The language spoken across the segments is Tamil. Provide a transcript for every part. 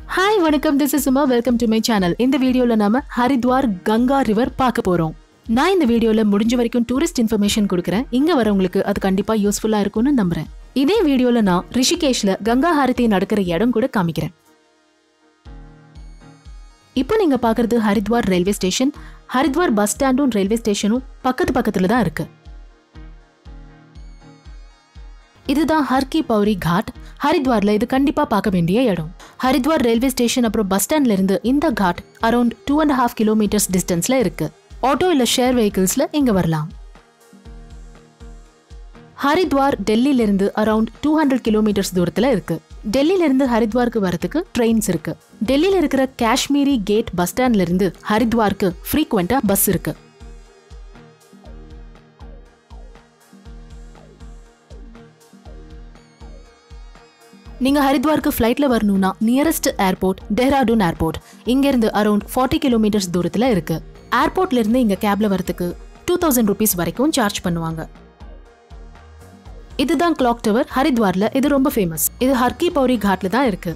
ஹாய் வணக்கம் this is Suma welcome to my channel இந்த வீடியோல நாம ஹரித்வார் கங்கா ரிவர் பார்க்க போறோம் நான் இந்த வீடியோல முடிஞ்ச வரைக்கும் டூரிஸ்ட் இன்ஃபர்மேஷன் கொடுக்குறேன் இங்க வரவங்களுக்கு அது கண்டிப்பா யூஸ்ஃபுல்லா இருக்கும்னு நம்புறேன் இதே வீடியோல நான் ரிஷிகேஷ்ல கங்கா ஹாரதி நடக்கிற இடம் கூட காமிக்கிறேன் இப்போ நீங்க பாக்குறது Haridwar railway station Haridwar bus ஸ்டாண்டும் ரயில்வே ஸ்டேஷனும் பக்கத்து பக்கத்துல தான் இருக்கு இதுதான் ஹர்கி பௌரி காட் ஹரித்வார்ல இது கண்டிப்பா பார்க்க வேண்டிய இடம் ஹரித்வார் ரயில்வே ஸ்டேஷன் அப்புறம் பஸ் ஸ்டாண்ட்ல இருந்து இந்த ghat around two and half kilometers டிஸ்டன்ஸ்ல இருக்கு ஆட்டோ இல்ல ஷேர் வெஹிக்கிள்ஸ்ல இங்க வரலாம் ஹரித்வார் டெல்லியில இருந்து அரௌண்ட் டூ ஹண்ட்ரட் கிலோமீட்டர்ஸ் தூரத்துல இருக்கு டெல்லியில இருந்து ஹரித்வாருக்கு வரதுக்கு ட்ரெயின்ஸ் இருக்கு டெல்லியில இருக்கிற காஷ்மீரி கேட் பஸ் ஸ்டாண்ட்ல இருந்து ஹரித்வாருக்கு ஃப்ரீக்வெண்டா பஸ் இருக்கு நீங்க ஹரித்வாருக்கு ஃப்ளைட்ல வரணும்னா நியரஸ்ட் ஏர்போர்ட் டெஹ்ராடூன் ஏர்போர்ட் இங்க இருந்து அரௌண்ட் ஃபார்ட்டி கிலோமீட்டர்ஸ் தூரத்துல இருக்கு ஏர்போர்ட்ல இருந்து இங்க கேப்ல வரதுக்கு டூ தௌசண்ட் ருபீஸ் வரைக்கும் சார்ஜ் பண்ணுவாங்க இதுதான் கிளாக் டவர் ஹரித்வார்ல இது ரொம்ப ஃபேமஸ் இது ஹர்கி பௌரி காட்ல தான் இருக்கு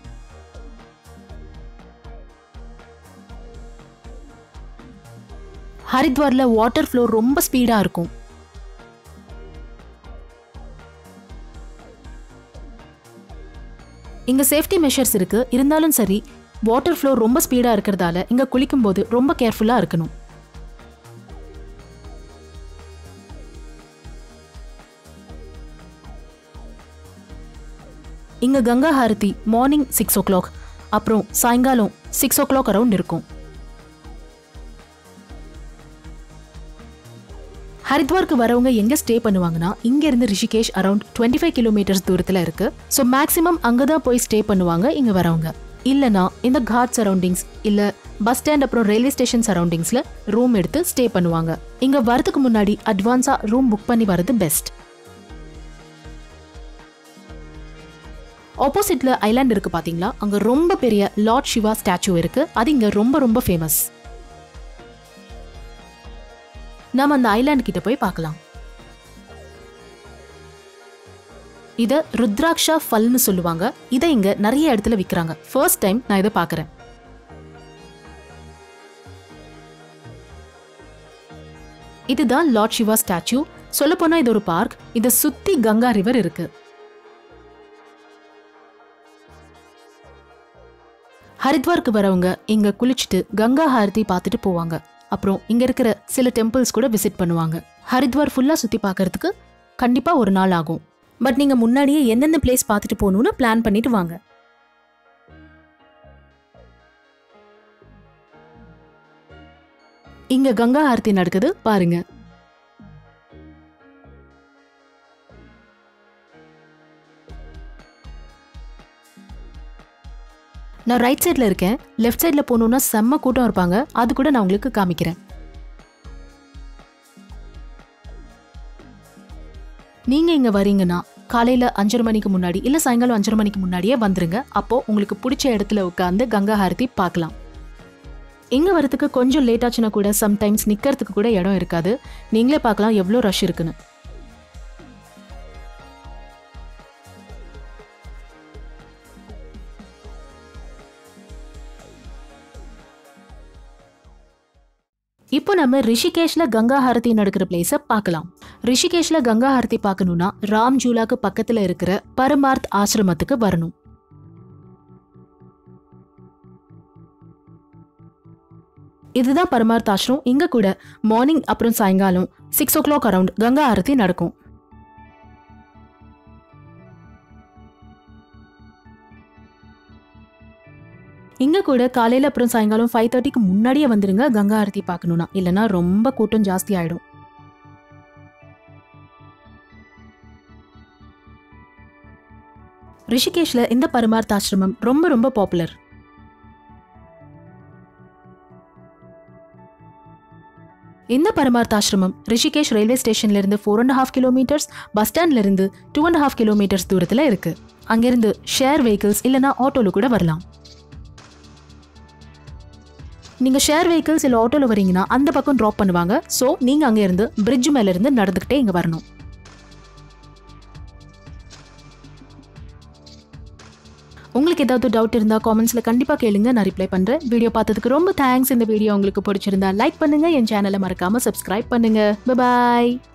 ஹரித்வார்ல வாட்டர் ஃப்ளோ ரொம்ப ஸ்பீடா இருக்கும் இங்க சேஃப்டி மெஷர்ஸ் இருக்கு இருந்தாலும் சரி வாட்டர் ஃப்ளோ ரொம்ப ஸ்பீடா இருக்கிறதால இங்க குளிக்கும் போது ரொம்ப கேர்ஃபுல்லா இருக்கணும் இங்க Ganga aarti morning six o'clock அப்புறம் சாயங்காலம் சிக்ஸ் ஓ கிளாக் அரௌண்ட் இருக்கும் ஹரித்வாருக்கு வரவங்க எங்க ஸ்டே பண்ணுவாங்கன்னா இங்க இருந்து Rishikesh around twenty five kilometers தூரத்துல இருக்கு ஸோ மேக்ஸிமம் அங்கதான் போய் ஸ்டே பண்ணுவாங்க இங்க வரவங்க இல்லனா இந்த காட் சரௌண்டிங்ஸ் இல்ல பஸ் ஸ்டாண்ட் அப்புறம் ரயில்வே ஸ்டேஷன் சரௌண்டிங்ஸ்ல ரூம் எடுத்து ஸ்டே பண்ணுவாங்க இங்க வரதுக்கு முன்னாடி அட்வான்ஸா ரூம் புக் பண்ணி வரது பெஸ்ட் ஆப்போசிட்ல ஐலாண்ட் இருக்கு பாத்தீங்களா அங்க ரொம்ப பெரிய லார்ட் சிவா ஸ்டாச்சு இருக்கு அது இங்க ரொம்ப ரொம்ப ஃபேமஸ் நாம அந்த ஐலாண்ட் கிட்ட போய் பார்க்கலாம் இத ருத்ராக்ஷா ஃபல்னு சொல்லுவாங்க இதை இங்க நிறைய இடத்துல விக்கிறாங்க ஃபர்ஸ்ட் டைம் நான் இதை பார்க்கறேன் இதுதான் லார்ட் சிவா ஸ்டாச்சு சொல்ல போனா இது ஒரு பார்க் இதை சுத்தி கங்கா ரிவர் இருக்கு ஹரித்வாருக்கு வரவங்க இங்க குளிச்சுட்டு கங்கா ஹாரதி பார்த்துட்டு போவாங்க அப்புறம் இங்க இருக்கிற சில டெம்பிள்ஸ் கூட விசிட் பண்ணுவாங்க ஹரித்வார் ஃபுல்லா சுத்தி பார்க்கறதுக்கு கண்டிப்பா ஒரு நாள் ஆகும் பட் நீங்க முன்னாடியே எந்தெந்த பிளேஸ் பார்த்துட்டு போகணும்னு பிளான் பண்ணிட்டு வாங்க இங்க கங்கா ஆரத்தி நடக்குது பாருங்க நான் ரைட் சைடில் இருக்கேன் லெஃப்ட் சைடில் போகணுன்னா செம்ம கூட்டம் இருப்பாங்க அது கூட நான் உங்களுக்கு காமிக்கிறேன் நீங்க இங்க வரீங்கன்னா காலையில அஞ்சரை மணிக்கு முன்னாடி இல்ல சாயங்காலம் அஞ்சரை மணிக்கு முன்னாடியே வந்துருங்க அப்போ உங்களுக்கு பிடிச்ச இடத்துல உட்காந்து கங்கா ஹாரதி பார்க்கலாம் இங்க வரதுக்கு கொஞ்சம் லேட் ஆச்சுன்னா கூட சம்டைம்ஸ் நிக்கிறதுக்கு கூட இடம் இருக்காது நீங்களே பார்க்கலாம் எவ்வளோ ரஷ் இருக்குன்னு இப்போ நம்ம ரிஷிகேஷ்ல கங்கா ஹாரதி நடக்கிற பிளேஸ பார்க்கலாம் ரிஷிகேஷ்ல கங்கா ஹாரதி பார்க்கணும்னா ராம் ஜூலாக்கு பக்கத்துல இருக்கிற பரமார்த் ஆசிரமத்துக்கு வரணும் இதுதான் பரமார்த் ஆசிரம் இங்க கூட மார்னிங் அப்புறம் சாயங்காலம் six o'clock around Ganga aarti நடக்கும் இங்க கூட காலையில அப்புறம் சாயங்காலம் ஃபைவ் தேர்ட்டிக்கு முன்னாடியே வந்துருங்க கங்கா ஆரத்தி பார்க்கணும்னா இல்லைன்னா ரொம்ப கூட்டம் ஜாஸ்தி ஆயிடும் ரிஷிகேஷ்ல இந்த பரமார்த்த ஆசிரமம் ரொம்ப ரொம்ப பாப்புலர் இந்த பரமார்த்த ஆசிரமம் ரிஷிகேஷ் ரயில்வே ஸ்டேஷன்ல இருந்து four and half kilometers bus ஸ்டாண்ட்ல இருந்து டூ அண்ட் ஹாஃப் கிலோமீட்டர்ஸ் தூரத்துல இருக்கு அங்கிருந்து ஷேர் வெஹிக்கிள்ஸ் இல்லைன்னா ஆட்டோல கூட வரலாம் நீங்க ஷேர் வெஹிக்கிள்ஸ் இல்ல ஆட்டோல வரீங்கன்னா அந்த பக்கம் டிராப் பண்ணுவாங்க சோ நீங்க அங்க இருந்து பிரிட்ஜ் மேல இருந்து நடந்துகிட்டே இங்க வரணும் உங்களுக்கு ஏதாவது டவுட் இருந்தா காமெண்ட்ஸ்ல கண்டிப்பா கேளுங்க நான் ரிப்ளை பண்றேன் வீடியோ பார்த்ததுக்கு ரொம்ப தேங்க்ஸ் இந்த வீடியோ உங்களுக்கு பிடிச்சிருந்தா லைக் பண்ணுங்க என் சேனலை மறக்காம சப்ஸ்கிரைப் பண்ணுங்க பாய்